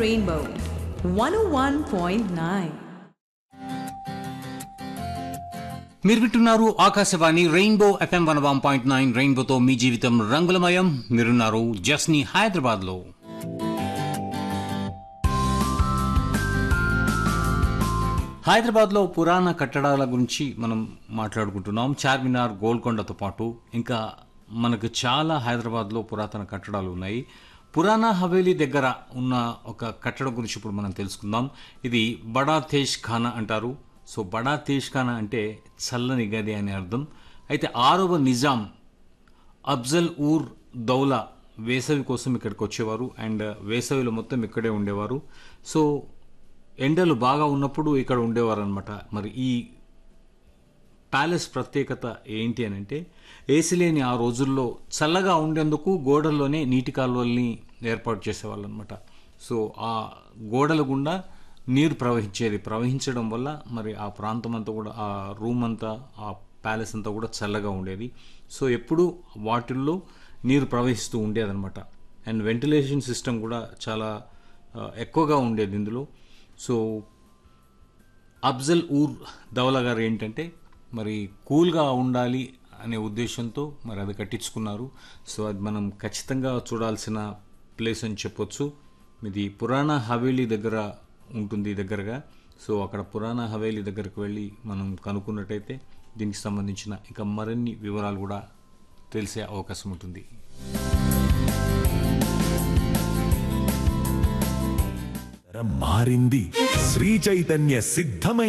Rainbow 101.9. మీరు వింటున్నారు Akashvani rainbow FM one one point nine రెయిన్బోతో మీ జీవితం రంగులమయం మీరున్నారు జస్ని హైదరాబాద్ లో హైదరాబాద్ లో పురాణ కట్టడాల గురించి మనం మాట్లాడుకుంటున్నాం చార్మినార్ గోల్కొండతో పాటు ఇంకా మనకు చాలా హైదరాబాద్ లో పురాతన కట్టడాలు ఉన్నాయి పురాణా హవేలీ దగ్గర ఉన్న ఒక కట్టడం గురించి ఇప్పుడు మనం తెలుసుకుందాం ఇది బడా తేజ్ ఖానా అంటారు సో బడా తేజ్ ఖానా అంటే చల్లని గది అని అర్థం అయితే ఆరవ నిజాం అఫ్జల్ ఊర్ దౌలా వేసవి కోసం ఇక్కడికి వచ్చేవారు అండ్ వేసవిలో మొత్తం ఇక్కడే ఉండేవారు సో ఎండలు బాగా ఉన్నప్పుడు ఇక్కడ ఉండేవారు అనమాట మరి ఈ ప్యాలెస్ ప్రత్యేకత ఏంటి అని అంటే ఏసీ లేని ఆ రోజుల్లో చల్లగా ఉండేందుకు గోడల్లోనే నీటి కాలువల్ని ఏర్పాటు చేసేవాళ్ళు అనమాట సో ఆ గోడల గుండా నీరు ప్రవహించేది ప్రవహించడం వల్ల మరి ఆ ప్రాంతం అంతా కూడా ఆ రూమ్ అంతా ఆ ప్యాలెస్ అంతా కూడా చల్లగా ఉండేది సో ఎప్పుడూ వాటిల్లో నీరు ప్రవహిస్తూ ఉండేదన్నమాట అండ్ వెంటిలేషన్ సిస్టమ్ కూడా చాలా ఆ, ఎక్కువగా ఉండేది ఇందులో సో అఫ్జల్ ఊర్ దౌలా గారు ఏంటంటే మరి కూల్గా ఉండాలి అనే ఉద్దేశంతో మరి అది కట్టించుకున్నారు సో అది మనం ఖచ్చితంగా చూడాల్సిన ప్లేస్ అని చెప్పొచ్చు ఇది పురాణ హవేలీ దగ్గర ఉంటుంది దగ్గరగా సో అక్కడ పురాణ హవేలీ దగ్గరకు వెళ్ళి మనం కనుక్కున్నట్టయితే దీనికి సంబంధించిన ఇంకా మరిన్ని వివరాలు కూడా తెలిసే అవకాశం ఉంటుంది తరం మారింది శ్రీ చైతన్య సిద్ధమై